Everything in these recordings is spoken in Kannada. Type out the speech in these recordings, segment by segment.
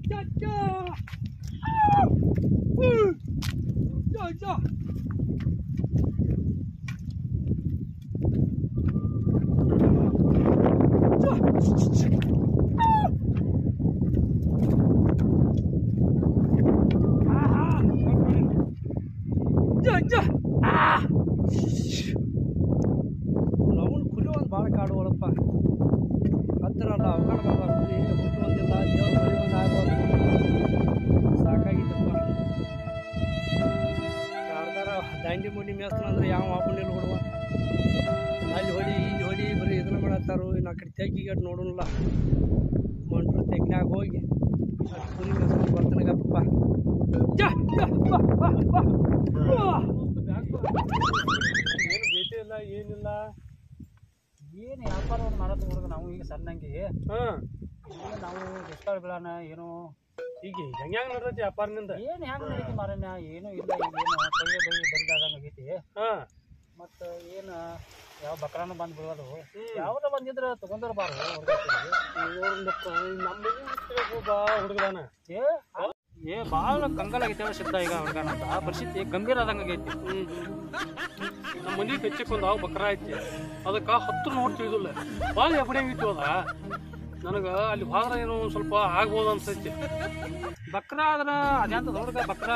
ಅವನು ಕುರಿ ಒಂದು ಭಾಳ ಕಾಡು ಒಳಪ್ಪ ಹತ್ತಿರ ಅಲ್ಲ ಅವಕಾಡ ಬಾಬಾ ಕುರಿ ಹುಟ್ಟು ಒಂದಿಲ್ಲ ದೇವ್ರ ಮರಿ ಒಂದು ಆಗ್ಬಾರ್ದು ಸಾಕಾಗಿತ್ತಪ್ಪ ಯಾರ್ದಾರ ದಾಂಡಿ ಮುಂಡಿ ಮೇಸ್ತಾನ ಅಂದ್ರೆ ಯಾವ ಆಪಣಿಲ್ಲ ಹುಡುಗ ಅಲ್ಲಿ ಹೊಡಿ ಇಲ್ಲಿ ಹೊಡಿ ಬರೀ ಇದನ್ನ ಮಾಡತ್ತಾರು ಇನ್ನು ಆ ಕಡೆ ತೆಗ್ಗಿಗಟ್ಟು ನೋಡೋಣಲ್ಲ ಮಂಟ್ರು ತೆಗ್ನಾಗ ಹೋಗಿ ಆ ಕುರಿ ಮೇಸ್ಕೊಂಡು ಬರ್ತಾನಾಗಪ್ಪ ಜಾ ಜಾ ಬಾ ಬಾ ಬಾ ಬಾ. ಏನು ಭೇಟಿ ಇಲ್ಲ ಏನಿಲ್ಲ ಏನು ವ್ಯಾಪಾರವನ್ನು ಮಾಡೋದು ಹುಡುಗ ನಾವು ಈಗ ಸಣ್ಣಂಗೆ ಹಾ ಈಗ ನಾವು ದುಷ್ಕಾಲ ಬೀಳೋಣ ಏನೋ ಈಗ ಹೆಂಗ್ಯಾಂಗ ನಡ್ದೈತಿ ವ್ಯಾಪಾರನಿಂದ ಏನು ಹೆಂಗೆ ನಡೀತಿ ಮಾರಣ್ಯ ಏನೂ ಇಲ್ಲ ಈಗ ಏನು ಕೈಯ ಬೈ ಬರಿದಾದಂಗೆ ಆಗೈತಿ ಹಾ ಮತ್ತು ಏನು ಯಾವ ಬಕ್ರಾನು ಬಂದು ಬಿಡೋದು ಯಾವುದೋ ಬಂದಿದ್ರೆ ತೊಗೊಂಡಿರ್ಬಾರು ನಮ್ಮ ಒಬ್ಬ ಹುಡುಗದಾನ ಏ ಏ ಭಾಳ ಕಂಗಾಲಾಗೈತೆ ಸಿದ್ಧ ಈಗ ಹುಡುಗನಂತ ಪರಿಸ್ಥಿತಿ ಗಂಭೀರ ಆದಂಗೆ ಆಗೈತಿ ನಮ್ಮ ಮನೆ ಹೆಚ್ಚಕ್ಕೆ ಒಂದು ಹಾವು ಬಕ್ರ ಐತಿ ಅದಕ್ಕೆ ಹತ್ತು ನೋಡಿ ತಿಳಿದಿಲ್ಲ ಭಾಳ ಎಬ್ಬಡಿಯಾಗಿತ್ತು ಅದ ನನಗೆ ಅಲ್ಲಿ ಹೋದ್ರೆ ಏನೋ ಒಂದ್ ಸ್ವಲ್ಪ ಆಗ್ಬೋದು ಅನ್ಸೈತಿ ಬಕ್ರ ಆದ್ರೆ ಅದ್ಯಾಂತ ಹುಡುಗ ಬಕ್ರ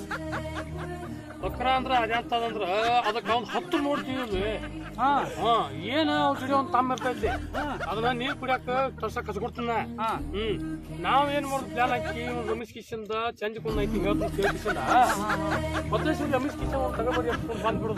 ಬಕ್ರ ಅಂದ್ರ ಅದಂತದಂದ್ರ ಅದಕ್ಕೆ ಒಂದು ಹತ್ತು ನೋಡಿ ತಿಳಿದ್ವಿ ಹಾಂ ಹಾ ಏನ ಅವ್ರ ಜೊತೆ ಒಂದು ತಮ್ಮ ಇರ್ತೈತಿ ಅದನ್ನ ನೀರ್ ಕುಡಿಯಾಕ ತರ್ಸಕ್ ಹಚ್ಕೊಡ್ತಾನ ಹಾಂ ಹ್ಮ್ ನಾವ್ ಏನ್ ಮಾಡೋದು ಪ್ಲಾನ್ ಹಾಕಿ ಒಂದು ರಮೇಶ್ ಕಿಶನ್ದ ಚಂಜಕೊಂಡ್ ಐತಿ ಹೇಳ್ತು ಕೇಳಿಸಿಂದ ಮೊದಲೇ ಸರಿ ರಮೇಶ್ ಕಿಶನ್ ಒಂದು ತಗೊಬರಿ ಅಂತ ಬಂದ್ಬಿಡುದು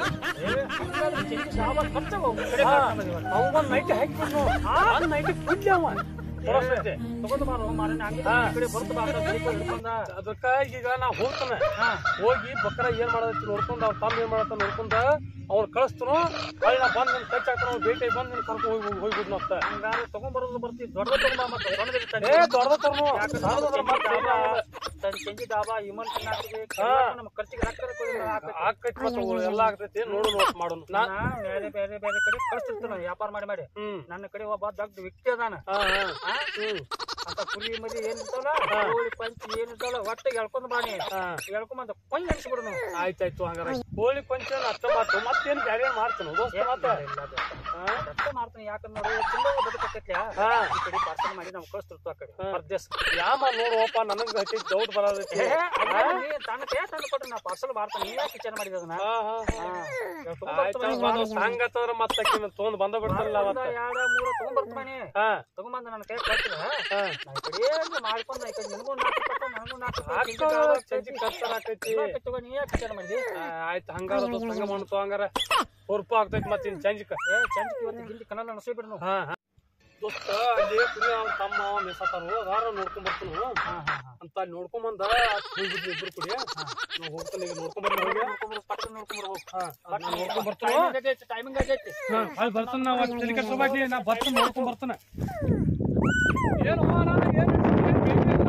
ಅವಂಗೊಂದ್ ನೈಟ್ ಹಾಕಿಬಿಡ್ನು ಒಂದ್ ನೈಟ್ ಕುಡ್ಲಿ ಅವ ತೋರಿಸ್ತೈತೆ ತಗೊಂಡು ಬಾರೋ ಮಾರಣ್ಯ ಹಂಗೆ ಹಾ. ಈ ಕಡೆ ಬರ್ತು ಬಾರ ಹಿಡ್ಕೊಂಡ ಅದಕ್ಕ ಈಗ ನಾ ಹೋಗ್ತಾನೆ ಹೋಗಿ ಬಕ್ರ ಏನ್ ಮಾಡದೈತಿ ನೋಡ್ಕೊಂಡ್ ಅವ್ರ ತಮ್ಮ ಏನ್ ಮಾಡತ್ತ ನೋಡ್ಕೊಂಡ ಅವ್ರು ಕಳಿಸ್ತನು ಅಲ್ಲಿ ನಾ ಬಂದ್ ನಿನ್ ಕಚ್ಚ ಹಾಕೋಣ ಭೇಟಿ ಬಂದ್ ನಿನ್ ಕರ್ಕೊಂಡು ಹೋಗಿ ಹೋಗ್ಬಿಡ್ನು ಅಂತ ಹಂಗಾರೆ ತಗೊಂಡ್ಬರೋದು ಬರ್ತೀವಿ ದೊಡ್ಡದ ತಗೊಂಬ ಮತ್ತೆ ಸಣ್ಣದಿರ್ತಾನೆ ಏ ದೊಡ್ಡದ ತರ್ನು ಸಣ್ಣದ ಮತ್ತೆ ತನ್ನ ಚೆಂಜಿ ಡಾಬಾ ಇಮನ್ ತಿನ್ನಾಕಿಗೆ ಹಾ. ನಮ್ಮ ಖರ್ಚಿಗೆ ರೊಕ್ಕ ಆಕೈತಿ ಮತ್ತೆ ಎಲ್ಲ ಆಗ್ತೈತಿ ನೋಡು ನೋಟ್ ಮಾಡೋನು ನಾ ಬೇರೆ ಬೇರೆ ಬೇರೆ ಕಡೆ ಕಳಿಸ್ತಿರ್ತಾನೆ ವ್ಯಾಪಾರ ಮಾಡಿ ಮಾಡಿ ಹ್ಮ್ ನನ್ನ ಕಡೆ ಒಬ್ಬ ದೊಡ್ಡ ವ್ಯಕ್ತಿ ಅದಾನ ಹಾ ಹಾ ಹಾ? ಹ್ಮ್ ಅಂತ ಕುರಿ ಮದಿ ಏನ್ ಇರ್ತಾವಲ್ಲ ಕೋಳಿ ಪಂಚಿ ಏನ್ ಇರ್ತಾವಲ್ಲ ಒಟ್ಟಿಗೆ ಎಳ್ಕೊಂಡ್ ಬಾಣಿ ಹಾ ಎಳ್ಕೊಂಬಂದ ಕೊಂಜ್ ಅನ್ಸ್ಬಿಡು ಆಯ್ತಾಯ್ತು ಹಂಗಾರ ಕೋಳಿ ಪಂಚನ ಅರ್ಥ ಮಾತು ಮತ್ತೇನ್ ಬ್ಯಾರೆ ಮಾಡ್ತಾನ ದೋಸ್ತ ಮಾತ ಹಾ ರೊಕ್ಕ ಮಾಡ್ತಾನೆ ಯಾಕಂದ್ರೆ ನೋಡಿ ತಿಂಗಳ ಬದುಕತ್ತೈತ್ಲ ಹಾ ಈ ಕಡೆ ಪಾರ್ಸಲ್ ಮಾಡಿ ನಾವು ಕಳಿಸ್ತಿರ್ತು ಆ ಕಡೆ ಪರ್ದೇಶ ಯಾಮ ನೋಡುವಪ್ಪ ನನಗ್ ಹಚ್ಚಿ ಡೌಟ್ ಬರೋದೈತಿ ತನ್ನ ಕೈ ತಂದು ಕೊಟ್ರೆ ನಾ ಪಾರ್ಸಲ್ ಮಾಡ್ತಾನೆ ನೀ ಯಾಕೆ ವಿಚಾರ ಮಾಡಿದ ಅದನ್ನ ಹಾ ಹಾ ಹಾ. ಆಯ್ತು ಸಂಗತ್ತಂದ್ರ ಮತ್ತೆ ತೊಗೊಂಡ್ ಬಂದ ಬಿಡ್ತಾರಲ್ಲ ಒಂದ ಅವತ್ತ ಎರಡ ಮೂರ ತಗೊಂಡ್ಬರ್ತಾನೆ ಹಾ ತಗೊಂಬಂದ ನನ್ನ ಕೈ ಕಳ್ಸಿದ ಹಾ ನಾ ಈ ಕಡೆ ಏನು ಮಾಡ್ಕೊಂಡ ಈ ಕಡೆ ನಿನಗೂ ನಾಲ್ಕು ಕೊಟ್ಟ ನನಗೂ ನಾಲ್ಕು ಕೊಟ್ಟ, ಹಾಕೋ, ಚಿಂತೆ ಡಾಬಾ ಚಂಚಿ ಚಂಚಿ ಕತ್ತಲ ಆಕೈತಿ ಎಲ್ಲ ತಗೋ, ನೀ ಯಾಕೆ ವಿಚಾರ ಮಾಡಿದಿ ಆ, ಆಯ್ತು ಹಂಗಾರ ದೋಸ್ತ ಹಂಗ ಮಾಡ್ತು ಹಂಗಾರ ಹುರ್ಪ ಆಗ್ತೈತಿ ಮತ್ತೆ ಇನ್ ಚಂಜಿಕ ಏ ಚಂಚಿ ಇವತ್ತು ಗಿಂಡಿ ಕನ್ನಡ ಅನಿಸಿ ಬಿಡು ನಾವು ಹಾ ಹಾ ದೋಸ್ತ ಅಲ್ಲಿ ಕುರಿ ಅವ್ನ ತಮ್ಮ ಮೇಸತಾರು ಅದಾರ ನೋಡ್ಕೊಂಡ್ ಬರ್ತಾನು ಹಾ ಹಾ ಹಾ ಅಂತ ಅಲ್ಲಿ ನೋಡ್ಕೊಂಡ್ ಬಂದ ಹೋಗಿದ್ವಿ ಇಬ್ರು ಕುಡಿ ನಾವು ಹೋಗ್ತಾನೆ ಈಗ ನೋಡ್ಕೊಂಡ್ ಬರ್ರಿ ಹೋಗಿ ಪಟ್ಟಣ ನೋಡ್ಕೊಂಡ್ ಬರ್ಬೇಕು ಹಾ ಅದ್ ನಾನ್ ನೋಡ್ಕೊಂಡ್ ಬರ್ತಾನು ಟೈಮಿಂಗ್ ಆಗೈತಿ ಟೈಮಿಂಗ್ ಆಗೈತಿ ಹಾ ಅಲ್ಲಿ ಬರ್ತಾನ ನಾವು ಅಲ್ಲಿ ತಲೆ ಕೆಡ್ಸ್ಕೊಬೇಡಿ ನಾ ಬರ್ತಾನೆ ನೋಡ್ಕೊಂಡ್ ಬರ್ತಾನೆ ಏನು ನಾನು ಏನು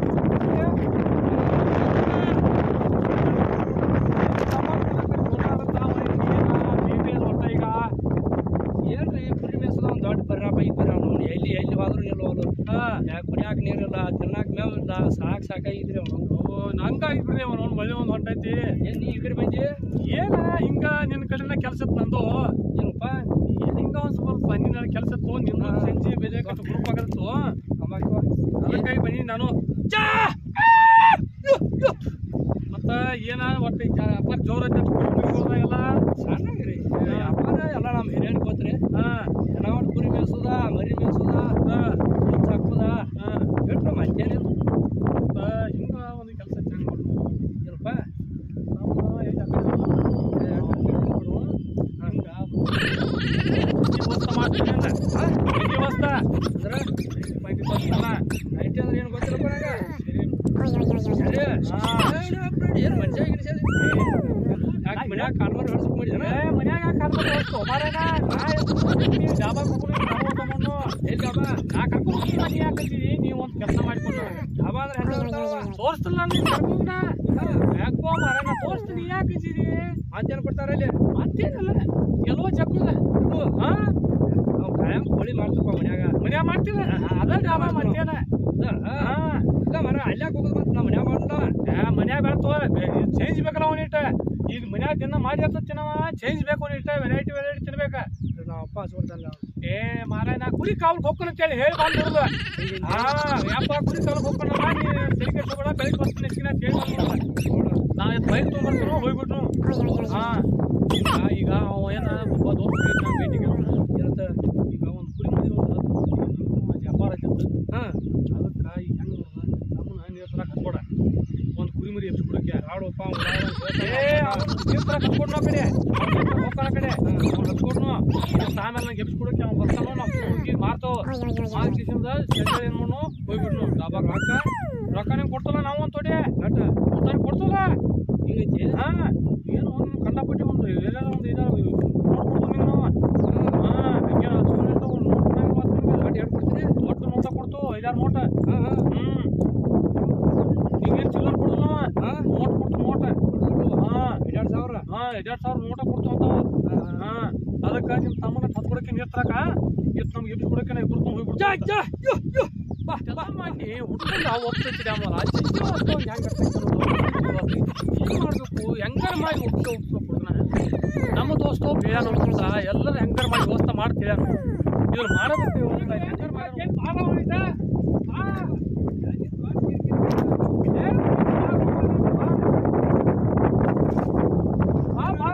ಈಗ ಏನ್ರಿ ಕುರಿ ಮೇಸದ ಒಂದು ದೊಡ್ಡ ಬರ್ರ ಬೈಕ್ ಬರ್ರ ಅವ್ನು ಎಲ್ಲಿ ಎಲ್ಲಿ ಹೋದ್ರು ನಿಲ್ಲೋದು ಯಾಕೆ ಕುಡಿಯಾಕ ನೀರಿಲ್ಲ ತಿನ್ನಾಕ ಮೇವ್ ಇಲ್ಲ ಸಾಕ್ ಸಾಕಾಗಿದ್ರಿ ಅವನು ನಂಗಾಗಿಬಿಡ್ರಿ ಅವನು ಮಳೆ ಒಂದು ಹೊಂಟೈತಿ ಏನ್ ನೀ ಈ ಕಡೆ ಬಂದಿ ಏನ ಹಿಂಗ ನಿನ್ನ ಕಡೆನ ಕೆಲಸ ನಂದು ಏನಪ್ಪ ಏನ್ ಹಿಂಗ ಒಂದ್ ಸ್ವಲ್ಪ ನಿನ್ನ ಕೆಲಸ ಇತ್ತು ನಿನ್ನ ಸಂಜೆ ಬೇರೆ ಕಟ್ಟು ಗ್ರೂಪ್ ಆಗತ್ತು ಅವಾಗ ಅದಕ್ಕಾಗಿ ಬನ್ನಿ ನಾನು ಚಾ! ಮತ್ತ ಏನ ಒಟ್ಟು ಅಪ್ಪ ಜೋರ ಎಲ್ಲ ಸಣ್ಣಗ್ರಿ ಅಪ್ಪಾರ ಎಲ್ಲ ನಮ್ಮ ಹಿರಿಯರಿಗೆ ಗೊತ್ತ್ರಿ ಹಾ ಎಲ್ಲ ಒಟ್ಟು ಕುರಿ ಮೇಯ್ಸೋದ ಮರಿ ಮೇಯ್ಸೋದ ಚಪ್ಪದ ಹಾ ಬಿಟ್ರು ಮತ್ತೇನಿಲ್ಲ ಮತ್ತ ಹಿಂಗ ಒಂದು ಕೆಲಸ ಚೆನ್ನಾಗಿ ಮಾಡು ಏನಪ್ಪ ನಮ್ಮ ಎಲ್ಲಿ ಆ ಕಡೆ ಬಿಡು. ಹಂಗ ಈ ವಸ್ತ ಮಾಡ್ತೀನಿ ಅಂದ. ಈ ವಸ್ತ. ಅಂದ್ರೆ ಬೈಕ್ ಬಸ್ತಲ್ಲ. ನೈಟ್ ಅಂದ್ರೆ ಏನು ಗೊತ್ತಿಲ್ಲಪ್ಪ ನಂಗೆ ಸರಿ. ಸರಿ ಏನು ಮನುಷ್ಯ ಗಿನ್ಸ್ಯ ಯಾಕೆ ಮನ್ಯಾಗ ಕಾಲ್ಮಾರ್ ಹೊಡ್ಸಕ್ ಮಾಡಿದಾನ ಏ, ಮನ್ಯಾಗ ಕರ್ಕೊಂಡು ಹೋಗ್ತು. ಮಾರಾಯಣ, ನಾ ನೀವು ಡಾಬಾಗ್ ಹೋಗ್ಬಿಡು, ನಾವು ಹೋಗೋಮಣ್ಣು. ಎಲ್ಲಿ ಬಾಬಾ ನಾ ಕರ್ಕೊಂಡು ಹೋಗ್ತೀನಿ, ನೀ ಹಾಕಂತೀವಿ, ನೀವ್ ಒಂದ್ ಕೆಲಸ ಮಾಡ್ಕೊಂಡು ಡಾಬಾ ಅಂದ್ರೆ ಹೆಸರು ಬರ್ತಾವ ತೋರಿಸ್ತಿಲ್ಲ ನೀನ್ ಕರ್ಕೊಂಡ ಯಾಕೋ ಮಾರಾಯಣ ತೋರಿಸ್ತೀನಿ ಯಾಕೆ ಇದ್ದೀರಿ ಮತ್ತೇನು ಕೊಡ್ತಾರ ಅಲ್ಲಿ ಮತ್ತೇನಲ್ಲ ಎಲ್ಲೋ ಜಕ್ಕುದ ಇದು ಹಾ ನಾವು ಕಾಯಂ ಕೋಳಿ ಮಾಡ್ತಪ್ಪ ಮನ್ಯಾಗ ಮನ್ಯಾಗ ಮಾಡ್ತಿಲ್ಲ ಅದ ಡಾಬಾ ಮತ್ತೇನ ಅದ, ಹಾ ಇಲ್ಲ ಮರ ಒಂದಿಟ್ಟ ಈಗ ಮನ್ಯಾಗ ದಿನ ಮಾಡಿ ಅಂತ ತಿನ್ನವ ಚೇಂಜ್ ಬೇಕು ಒಂದಿಟ್ಟ ವೆರೈಟಿ ವೆರೈಟಿ ತಿನ್ಬೇಕ ನಾವು ಅಪ್ಪ ಹಚ್ಕೊಡ್ತಾನೆ ಏ ಮಾರ ನಾ ಕುರಿ ಕಾವಲ್ ಹೋಗ್ಕೊಂಡು ಅಂತೇಳಿ ಹೇಳಿ ಬಂದ್ಬಿಡುದು ಹಾ ಯಪ್ಪ ಕುರಿ ಕಾವಲ್ ಹೋಗ್ಕೊಂಡಲ್ಲ ನೀ ತಲೆ ಕೆಡ್ಸ್ಕೊಬೇಡ ಬೆಳಿಗ್ಗೆ ಬರ್ತೀನಿ ನೆಚ್ಚಿನ ಅಂತ ಹೇಳಿ ಬಂದ್ಬಿಡುದ ನಾ ಇದು ಬೈಕ್ ತೊಗೊಂಬರ್ತೀನಿ ಹೋಗ್ಬಿಟ್ನು ಹಾ ಈಗ ಈಗ ಅವ ಏನ ಒಬ್ಬ ದೋಸ್ತ ಇದ್ದ ಭೇಟಿಗೆ ಏನಂತ ಈಗ ಒಂದು ಕುರಿ ಮರಿ ಒಂದು ವ್ಯಾಪಾರ ಐತಿ ಹಾಂ ಅದಕ್ಕೆ ಈಗ ಹೆಂಗೆ ನಮ್ಮನ್ನ ನೀರು ತರಕ್ಕೆ ಹಚ್ಕೊಡ ಒಂದು ಕುರಿ ಮರಿ ಎಬ್ಸ್ಕೊಡಕ್ಕೆ ಆಡೋಪ್ಪ ಏ ನೀರು ತರಕ್ಕೆ ಹಚ್ಕೊಡ್ ನಾವು ಕಡೆ ಹೋಗ್ತಾನ ಕಡೆ ಅವ್ನು ಹಚ್ಕೊಡ್ನು ಆಮೇಲೆ ನಂಗೆ ಎಬ್ಸ್ಕೊಡಕ್ಕೆ ಅವ್ನು ಬರ್ತಾನೋ ನಾವು ಹೋಗಿ ಮಾರ್ತೋ ಮಾರ್ಕಿಸಿಂದ ಸಂಜೆ ಏನು ಮಾಡು ಹೋಗ್ಬಿಡ್ನು ಡಾಬಾಗ ರೊಕ್ಕ ರೊಕ್ಕ ನಿಂಗೆ ಕೊಡ್ತಲ್ಲ ನಾವು ಒಂದು ತೊಡೆ ನಟ ಕೊಡ್ತಾನೆ ಕೊಡ್ತಲ್ಲ ಹಿಂಗೈತಿ ಹಾ ಏನು ಒಂದು ಕಂಡಪಟ್ಟಿ ಒಂದು ಎಲ್ಲ ಒಂದು ಇದು ನೋಡ್ಕೊಡ್ತು ನೀವು ನಾವು ಹಾ ಹಂಗೆ ಅದು ಒಂದು ಒಂದು ನೋಡ್ಕೊಂಡಂಗೆ ಮಾತ್ರ ನಿಮ್ಗೆ ಗಾಡಿ ಎರಡು ಕೊಡ್ತೀನಿ ದೊಡ್ಡ ನೋಟ ಕೊಡ್ತು ಐದಾರು ನೋಟ ಹಾಂ ಹಾಂ ಹ್ಮ್ ನಿಂಗೇನು ಚಿಲ್ಲರ್ ಕೊಡೋದು ನಾವು ಹಾ ನೋಟ್ ಕೊಡ್ತು ನೋಟ ಹಾ ಎರಡು ಸಾವಿರ ಹಾ ಎರಡ್ ಸಾವಿರ ನೋಟ ಕೊಡ್ತು ಅಂತ ಹಾ ಅದಕ್ಕೆ ನಿಮ್ಮ ತಮ್ಮನ ಹತ್ಕೊಡಕ್ಕೆ ನೀರು ತರಕ ಇತ್ತು ನಮ್ಗೆ ಎಬ್ಬಿಸಿ ಕೊಡಕ್ಕೆ ನಾ ಇಬ್ರು ತೊಗೊಂಡು ಹೋಗ್ಬಿಡ್ತು ಬಾ ಬಾ ಮಾಡಿ ಹುಡ್ಕೊಂಡು ನಾವು ಒಪ್ಪಿಸಿದೆ ಆಮೇಲೆ ಅಜ್ಜಿ ಒಂದು ಹೆಂಗೆ ಏನು ಮಾಡಬೇಕು ಹೆಂಗಾರ ಮಾಡಿ ಒಪ್ಪಿಸಿ ಒಪ್ಪಿಸ್ಬೇಕು ನಮ್ಮ ದೋಸ್ತು ಬೇಡ ನೋಡ್ಕೊಂಡ ಎಲ್ಲರೂ ಹೆಂಗಾರ ಮಾಡಿ ವ್ಯವಸ್ಥೆ ಮಾಡ್ತೀವಿ ಇವ್ರು ಮಾಡಬೇಕು ಹೆಂಗಾರ ಮಾಡಿ ಬಾ ಬಾ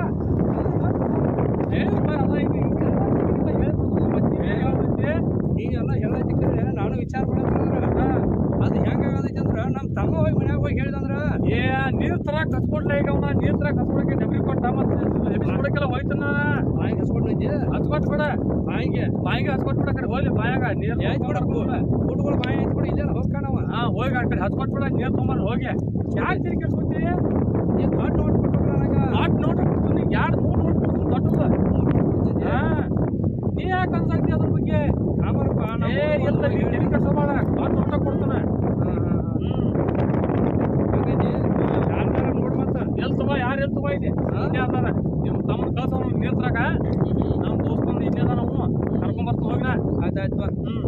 ನೀವೆಲ್ಲ ಹೇಳತ್ತಿಕ್ರೆ ನಾನು ವಿಚಾರ ಮಾಡತ್ತಂದ್ರ ಅದು ಹೆಂಗಾಗದೈತಿ ಅಂದ್ರ ನಮ್ಮ ತಮ್ಮ ಹೋಗಿ ಮನ್ಯಾಗ ಹೋಗಿ ಹೇಳಿದಂದ್ರ ಏ ನೀರ್ ತರಕ್ ಹಚ್ಕೊಡ್ಲ ಈಗ ಅವನ ನೀರ್ ತರಕ್ ಹಚ್ಕೊಡಕ್ಕೆ ಡಬ್ರಿ ಕೊಟ್ಟ ಮತ್ತೆ ಎಬ್ಬಿಸ್ಕೊಡಕ್ಕೆಲ್ಲ ಹೋಯ್ತನ ಬಾಯಿಗೆ ಹಸ್ಕೊಂಡೈತಿ ಹಚ್ಕೊಟ್ ಬಿಡ ಬಾಯಿಗೆ ಬಾಯಿಗೆ ಹಚ್ಕೊಟ್ ಬಿಡ ಕಡೆ ಹೋಗ್ಲಿ ಬಾಯಾಗ ನೀರ್ ಆಯ್ತು ಬಿಡಪ್ಪು ಊಟಗಳು ಬಾಯಿ ಹಚ್ಕೊಂಡು ಇಲ್ಲೇ ಹೋಗ್ಕಾಣವ ಹಾ ಹೋಗಿ ಆ ಕಡೆ ಹಚ್ಕೊಟ್ ಬಿಡ ನೀರ್ ತೊಗೊಂಬರ್ ಹೋಗಿ ಯಾಕೆ ತಿರುಗಿ ಕೆಡ್ಸ್ಕೊತಿ ನೀ ದೊಡ್ಡ ನೋಟ್ ಕೊಟ್ಟು ನನಗ ಆಟ್ ನೋಟ ಕೊಡ್ತೀನಿ ಎರಡು ಮೂರು ನೋಟ್ ಕೊಡ್ತೀನಿ ದೊಡ್ಡದು ಹಾ ನೀ ಯಾಕೆ ಅನ್ಸಾಕ್ತಿ ಅದ್ರ ಬಗ್ಗೆ ಆಮರಪ್ಪ ಏ ಎಲ್ಲ ನೀ ತಿರುಗಿ ಕೆಡ್ಸೋಬೇಡ ದೊಡ್ಡ ನೋಟ ಕೊಡ್ತಾನೆ ಹ್ಮ್ ಯಾರ ನೋಡ್ ಮತ್ತ ಎಲ್ ತಗೋ ಯಾರು ಎಲ್ ತಗೋ ಇದೆ ಇಲ್ಲೇ ಅದಾರ ನಿಮ್ಮ ತಮ್ಮನ ಕಳ್ಸ ಅವ್ನು ನಿಂತ್ರಾಗ ನಮ್ಮ ದೋಸ್ತಂದು ಇಲ್ಲೇ ಅದ ನಾವು ಕರ್ಕೊಂಡ್ ಬರ್ತೀನಿ ಹೋಗಿನ ಆಯ್ತಾಯ್ತು ಬಾ ಹ್ಮ್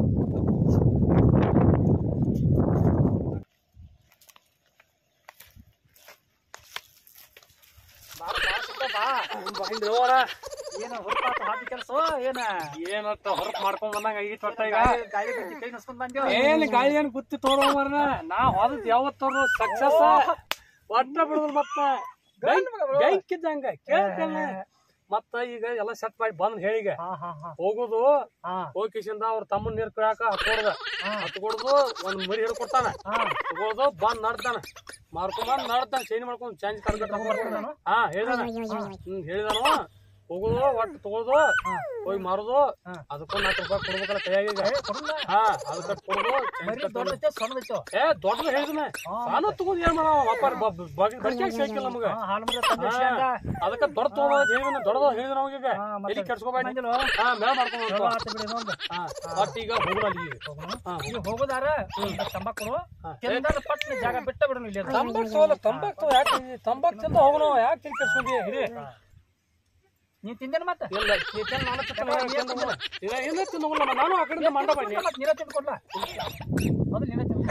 ಏನು ಹೊರಪಾತ ಹಾಕಿ ಕೆಲಸ ಏನ ಏನತ್ತ ಹೊರತ್ ಮಾಡ್ಕೊಂಡ್ ಬಂದಂಗ ಆಗಿತ್ತು ಒಟ್ಟ ಈಗ ಗಾಳಿ ಗಾಳಿ ಬಿಟ್ಟು ಕೈ ನಸ್ಕೊಂಡ್ ಬಂದೇವ ಏನ್ ಗಾಳಿ ಏನ್ ಗುತ್ತಿ ತೋರೋಮರ್ನ ನಾ ಹೊದದ್ ಯಾವತ್ತವ್ರು ಸಕ್ಸಸ್ ಒಟ್ಟ ಬಿಡುದು ಮತ್ತ ಗೈಕಿದ್ದಂಗ ಕೇಳ್ತೇನೆ ಮತ್ತ ಈಗ ಎಲ್ಲ ಸೆಟ್ ಮಾಡಿ ಬಂದ್ ಹೇಳಿಗ ಹಾ ಹಾ ಹಾ ಹೋಗುದು ಹಾ ಹೋಗಿಸಿಂದ ಅವ್ರ ತಮ್ಮನ್ ನೀರ್ ಕುಡಿಯಾಕ ಹತ್ಕೊಡ್ದ ಹತ್ಕೊಡ್ದು ಒಂದ್ ಮರಿ ಹಿಡ್ಕೊಡ್ತಾನ ಹಾ ತಗೊಳ್ದು ಬಂದ್ ನಡ್ತಾನ ಮಾರ್ಕೊಂಡ್ ಬಂದ್ ನಡ್ತಾನ ಚೈನ್ ಮಾಡ್ಕೊಂಡ್ ಚೇಂಜ್ ಕರ್ಕೊಂಡು ಹಾ ಹೇಳಿದಾನ ಹ್ಮ್ ಹೇಳಿದಾನು ಹೋಗುದು ಒಟ್ಟು ತಗೊಳ್ದು ಹೋಗಿ ಮಾರುದು ಹಾ. ಅದಕ್ಕೊಂದ್ ನಾಲ್ಕು ರೂಪಾಯಿ ಕೊಡ್ಬೇಕಲ್ಲ ಕೈಯಾಗ ಏ, ಕೊಡಲ್ಲ ಹಾ ಅದಕ್ಕ ಕೊಡುದು ಮರಿ ದೊಡ್ಡದೈತೆ ಸಣ್ಣದೈತೆ ಏ ದೊಡ್ಡದು ಹೇಳಿದನ ಹಾ, ನಾನು ತಗೊಂಡ್ ಏನ್ ಮಾಡವ ವ್ಯಾಪಾರ ಬಡ್ಕೆ ಸಿಕ್ಕಿಲ್ಲ ನಮಗ ಹಾ ಹಾಲು ಮರ ತಂದೆ ಹಾ, ಅದಕ್ಕ ದೊಡ್ಡ ತಗೊಂಡ್ ಹೇಳಿದನ ದೊಡ್ಡದ ಹೇಳಿದನ ಅವಾಗ ಹಾ, ಮತ್ತೆ ಎಲ್ಲಿ ಕೆಡ್ಸ್ಕೊಬೇಡಿ ಬಂದಿಲ್ವ? ಹಾ ಮೇಳ ಮಾಡ್ಕೊಂಡು ಚಲೋ ಆತು ಬಿಡಿ ಇದೊಂದು. ಹಾ ಒಟ್ಟು ಈಗ ಹೋಗುಣ ಅಲ್ಲಿಗೆ ಹಾ ಈಗ ಹೋಗೋದಾರ ತಂಬಾಕು ಹಾ. ತಿಂದಾರ ಪಟ್ಟ ಜಾಗ ಬಿಟ್ಟ ಬಿಡೋಣ ಇಲ್ಲಿ ತಂಬಾಕ್ ತಗೋಲ್ಲ ತಂಬಾಕ್ ತಗೋ ಯಾಕೆ ತಂಬಾಕ್ ತಿಂದ ಹೋಗೋಣ ಯಾಕೆ ತಿಳಿ ಕೆಡ್ಸ್ಕೊಂಡಿ ಹಿರಿ ನೀ ತಿಂದೇನ ಮತ್ತೆ ಇಲ್ಲ ಚೇತನ್ ನಾನು ತಿಂತಾನೆ, ತಿಂದ ಹೋಗೋಣ. ಇಲ್ಲ ಏನೇ ತಿಂದ ಹೋಗೋಣ, ನಾನು ಆ ಕಡೆಯಿಂದ ಮಂಡ ಬನ್ನಿ ಮತ್ತೆ ನೀರ ತಿಂದು ಕೊಡ್ಲ ಮೊದಲು ನೀನೇ ತಿಂದು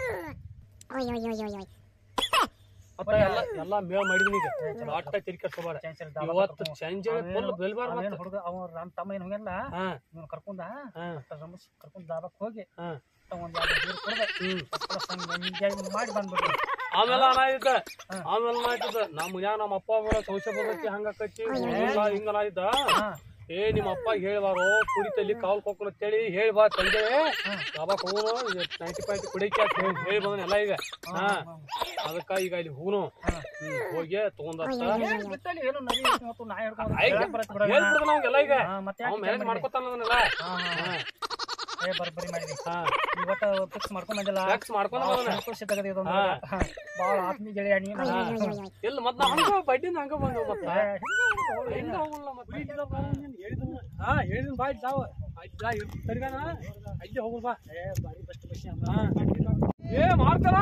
ಮತ್ತೆ ಎಲ್ಲ ಎಲ್ಲ ಮೇಳ ಮಾಡಿದೀನಿ ಈಗ ಒಟ್ಟ ತಿಳಿ ಕೆಡ್ಸ್ಕೊಬೇಡ ಇವತ್ತು ಸಂಜೆ ಫುಲ್ ಬೆಲ್ಬಾರ್ ಅವೇನ್ ಮತ್ತೆ ಹುಡುಗ ಅವ ನಮ್ಮ ತಮ್ಮ ಏನು ಹೋಗ್ಯಾನಲ್ಲ ಹಾ ಇವ್ನು ಕರ್ಕೊಂಡ ಹಾ ರಮೇಶ್ ಕರ್ಕೊಂಡ್ ದಾಬಕ್ ಹೋಗಿ ಹಾ ಒಂದ್ ಎರಡು ನೀರು ಕುಡ್ದ ಹ್ಮ್ ಎಂಜಾಯ್ ಮಾಡಿ ಬಂದ್ಬಿಡ್ರಿ ಆಮೇಲೆ ಅನಾಯ್ತ ಆಮೇಲೆ ಅನಾಯ್ತದ ನಮ್ಮ ಮನ್ಯಾಗ ನಮ್ಮ ಅಪ್ಪ ಅವರ ಸಂಶಯ ಬರ್ತೈತಿ ಹಂಗಾಕೈತಿ ಹಿಂಗ ಹಿಂಗ ಅನಾಯ್ತ ಹಾ ಏ ನಿಮ್ಮ ಅಪ್ಪ ಹೇಳ್ಬಾರು ಕುಡಿತಲ್ಲಿ ಕಾಲ್ ಕೊಕ್ಕಳು ಅಂತೇಳಿ ಹೇಳಿ ಬಾ ತಂದೆ ಯಾವಾಗ ಹೋಗೋನು ನೈಂಟಿ ಪಾಯಿಂಟ್ ಕುಡಿಕೆ ಅಂತ ಹೇಳಿ ಹೇಳಿ ಬಂದನ ಎಲ್ಲ ಈಗ ಹಾ ಅದಕ್ಕ ಈಗ ಇಲ್ಲಿ ಹೋಗುನು ಹ್ಮ್ ಹೋಗಿ ತಗೊಂಡ ಬಿಟ್ಟಲ್ಲಿ ಏನು ನದಿ ಮತ್ತು ನಾಯಿ ಹಿಡ್ಕೊಂಡು ಆಯ್ತು. ಹೇಳಕ್ ಬರತ್ತೆ ಬಿಡು ಹೇಳ್ಬಿಡ್ದ ನಾವ್ಗೆಲ್ಲ ಈಗ ಹಾ, ಮತ್ತೆ ಅವ್ ಯಾಕೆ ಮ್ಯಾನೇಜ್ ಮಾಡ್ಕೊತಾನ ಅದನ್ನೆಲ್ಲ ಹಾ, ಹಾ, ಹಾ. ಏ ಬರ್ಬರಿ ಮಾಡಿದ್ವಿ ಹಾ ಇವತ್ತ ಫಿಕ್ಸ್ ಮಾಡ್ಕೊಂಡ್ ಬಂದಿಲ್ಲ ಫ್ಯಾಕ್ಸ್ ಮಾಡ್ಕೊಂಡ್ ಭಾಳ ಬಂದನ ಸಂತೋಷ ತಗದಿ ಇದೊಂದು ಹಾ. ಹಾ. ಭಾಳ ಆತ್ಮೀಯ ಗೆಳೆಯ ನೀನು ಇಲ್ಲ ಮತ್ ನಾ ಹಂಗ ಬಡ್ಡಿನ ಹಂಗ ಬಂದವು ಮತ್ತ ಏ, ಹಿಂಗೆ ಹೆಂಗ ಹೋಗಲ್ಲ ಮತ್ತೆ ಹಾ ಹೇಳಿದ್ನ ಬಾ ಇದ್ದಾವ ಆಯ್ತಾ ಸರಿಗಾನ ಅಲ್ಲೇ ಹೋಗುದು ಬಾ ಏ, ಭಾರಿ ಬೆಸ್ಟ್ ವಿಷಯ ಹಾ. ಏ ಮಾಡ್ತಾರ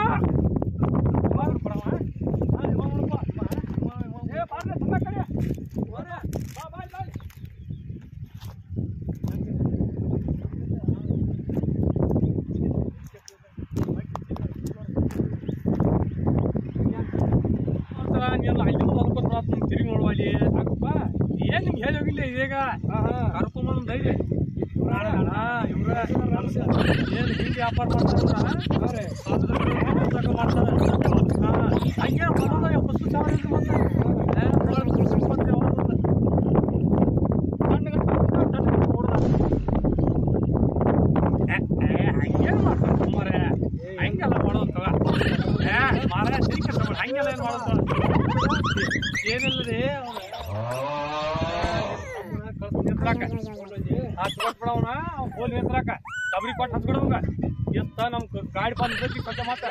ಏ ಮಾಡ್ರೆ ತುಂಬ ಕಡೆ ಹೋಗ್ರೆ. ಬಾ, ಬಾ, ಬಾ. ಮಾಡ್ತಾರ, ನೀನು ಅಲ್ಲಿ ನೋಡ್ಕೊತ ಬರತ್ತ ತಿರುಗಿ ನೋಡುವ ಅಲ್ಲಿ ಸಾಕಪ್ಪ ಏನ್ ನಿಮ್ಗೆ ಹೇಳಿ ಹೋಗಿಲ್ಲ ಇದೀಗ ಕರ್ಕೊಂಬಂದ್ ಧೈರ್ಯ ಹಾ ಇವ್ರ ಏನ್ ಹಿಂಗೆ ವ್ಯಾಪಾರ ಮಾಡ್ತಾರ ಮಾಡ್ತಾರ ಹಾ ಹಂಗೆ ಬರೋದ ಎಪ್ಪತ್ತು ಸಾವಿರ ಇದ್ರೆ ಮತ್ತೆ ಏ, ಒಳಗ್ ಕುಳ್ಸ್ಕೊಂಡ್ರೆ ಅವ್ರು ಕಣ್ಣಿಗೆ ತಟ್ಕೊಂಡು ತಟ್ಕೊಂಡು ಓಡ್ದ. ಏ, ಏ, ಹಂಗೇನ್ ಮಾಡ್ತಾರ ಸುಮ್ಮನೆ ಹಂಗೆಲ್ಲ ಮಾಡೋದು ತಗ ಏ ಮಾರ ಸಿರಿ ಕೆಲಸ ಮಾಡಿ ಹಂಗೆಲ್ಲ ಏನ್ ಮಾಡೋದು ಏನಿಲ್ಲ ರೀ ಹಚ್ಕೊಟ್ಬಿಡವನ ಹೋಲ್ ನಿಂತ್ರಾಕ ಕಬರಿ ಕೊಟ್ಟು ಹಚ್ಕೊಡವಂಗ ಎತ್ತ ನಮ್ ಕ- ಗಾಡಿ ಬಂದೈತಿ ಸದ್ಯ ಮಾತ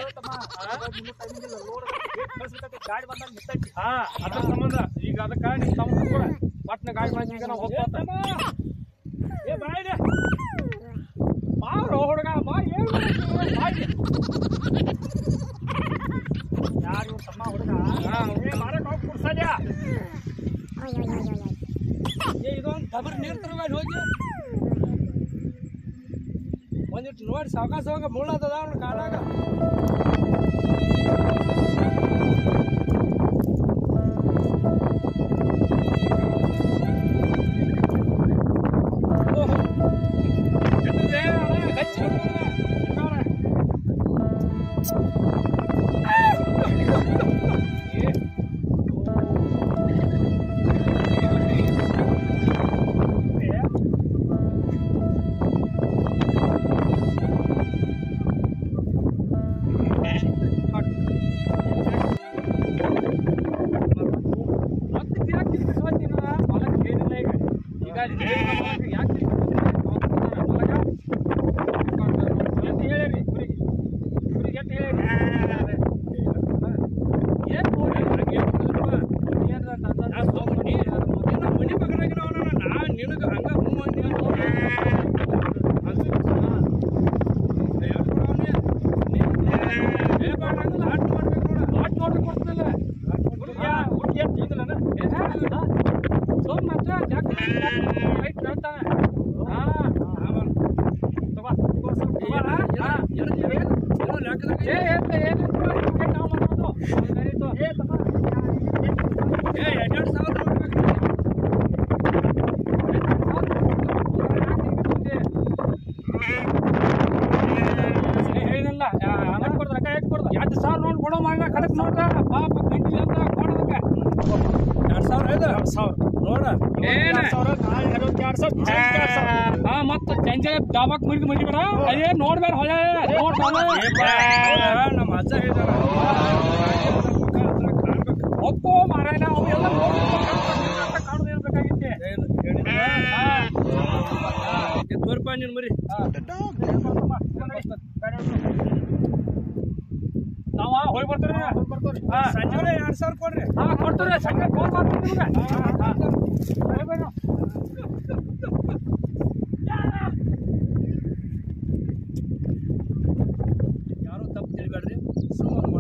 ಗಾಡಿ ಬಂದಾಗ ನಿಂತೈತಿ ಹಾ ಅದ್ರ ಸಂಬಂಧ ಈಗ ಅದಕ್ಕ ನಿಮ್ ತಮ್ಮ ಕೂಡ ಪಟ್ನ ಗಾಡಿ ಬಂದ ಈಗ ನಾವು ಹೋಗ್ತಾ ಏ ಬಾಯ್ಲೆ ಬಾರೋ ಹುಡುಗ ಬಾ ಏನ್ ಬಾಯ್ಲೆ ಯಾರು ಇವ್ರ ತಮ್ಮ ಹುಡುಗ ಹಾ ಏ ಮಾರಕ್ ಹೋಗಿ ಕುಡ್ಸಲ್ಯಾ ಏ ಇದೊಂದು ಡಬರ್ ನೀರು ತರಬೇಡಿ ಹೋಗಿ ಒಂದಿಟ್ಟು ನೋಡಿ ಸಾವಕಾಶ ಹೋಗ ಮುಳ್ಳದ ಅವ್ನ ಕಾಲಾಗ ಎದ್ರದೆ ಅಣ್ಣ ಗಚ್ಚಿ ಹಿಡ್ಕೊಂಡ್ರೆ. ಏ ಮತ್ತೆ ತಿರಾಕ್ ತಿರ್ಗಿಸ್ಕೊಂಡ್ ನೀನು ಹೊಲಕ್ಕೆ ಏನಿಲ್ಲ ಈಗ. ಈಗ ಅಲ್ಲಿ ದೇವ್ರ ಹೊಲಕ್ಕೆ ಯಾಕ್ ತಿರ್ಗಿಸ್ಕೊಂಡ್ರಿ? ಅವ್ನ್ ಕೊಡ್ತಾನೆ ಹೊಲಗ. ಎಷ್ಟ್ ಹೇಳಿರಿ ಕುರಿಗೆ? ಕುರಿಗೆ ಎಷ್ಟ್ ಹೇಳಿರಿ? ಏನ್ ನೋಡಿ ಹಂಗೆ ಏನ್ ಮಾಡಿದ್ರಪ್ಪ? ಏನ್ರ ತಂದ- ನಾ ಸ್ವಲ್ಪ ನೀ ನಿನ್ನ ಮನಿ ಬಗಲಾಗಿನವನ ನಾ ನಿನಗ ಹಂಗ ಹ್ಞೂ ಅಂದಿ ಅಂತ ಹೋಗಿ. ಅದು ಹಾ. ಏ, ಎಷ್ಟ್ ಕೊಡವ್ನಿ? ನೀ- ಏ, ಬೇಡ ಹಂಗಲ್ಲ, ಆಟ್ ಮಾಡ್ಬೇಕು ನೋಡ. ಲಾಟ್ ನೋಡ್ರಿ ಕೊಡ್ತಿಲ್ಲ. ಹುಡ್ಗ್ಯಾ, ಹುಡ್ಗಿ ಎಷ್ಟ್ ಹಿಂಗಲನ? ಏ, ಹಾ. ಸುಮ್ ಮಾತ್ರ ಜಾಕ್ ರೈಟ್ ಹೇಳ್ತಾನೆ. ಹಾ. ತಗೋ, ತಗೋ ಸ್ವಲ್ಪ ತಗೋರ. ಹಾ. ಏನೋ ಏನೋ- ಏನೋ ಲೆಕ್ಕದಾಗ ಏ, ಏನ್ ಏನ್ ಹಿಂಗೆ ನಾವು ಮಾಡೋದು? ಸರಿತು. ಏ, ತಗೋ. ಏ, ಎರಡೆರಡು ಸಾವಿರ ನೋಡ್ಬೇಕು. ಹೇಳಿನಲ್ಲ ಹಣ ಕೊಡ್ದ ರೊಕ್ಕ ಎಷ್ಟು ಕೊಡ್ದ ಎರಡು ಸಾವಿರ ನೋಡಿ ಕೊಡೋ ಮಗ ಕಡಕ್ ನೋಡ್ರ ಪಾಪ ಗಂಟಲಿ ಅಂತ ಕೊಡೋದಕ್ಕೆ ಎರಡ್ ಸಾವಿರ ಐದು ಎರಡ್ ಸಾವಿರ ನೋಡ ಏನ? ಸಾವಿರ ನಾಳೆ ಎರಡು ಸಾವಿರ ಹಾ ಮತ್ತ ಚಂಚೆ ಡಾಬಾಕ್ ಮುರಿದು ಮಡಿಬೇಡ ಅಯ್ಯೇ ನೋಡ್ಬೇಡ ಹೊಳೆ ನೋಡ್ತಾನ ನಮ್ಮ ಅಜ್ಜ ಹೇಳಿದಾರ ಒಪ್ಪೋ ಮಾರಾಯಣ ಅವೆಲ್ಲ ಕಾಣುದು ಇರ್ಬೇಕಾಗಿತ್ತೆ ತೋರ್ಪ ನಿನ್ ಮರಿ ನಾವ ಹೋಗಿ ಬರ್ತೀರಿ ಹಾ ಸಂಜೆ ಎರಡ್ ಸಾವಿರ ಕೊಡ್ರಿ ಹಾ ಕೊಡ್ತೀರಿ ಸಂಜೆ ಫೋನ್ ಮಾಡ್ತೀನಿ ನಿಮ್ಗೆ ಹಾ ಹೋಗಿ ಬರ್ರಿ. ಯಾರು ತಪ್ಪು ತಿಳಿಬೇಡ್ರಿ ಸುಮ್ಮನೆ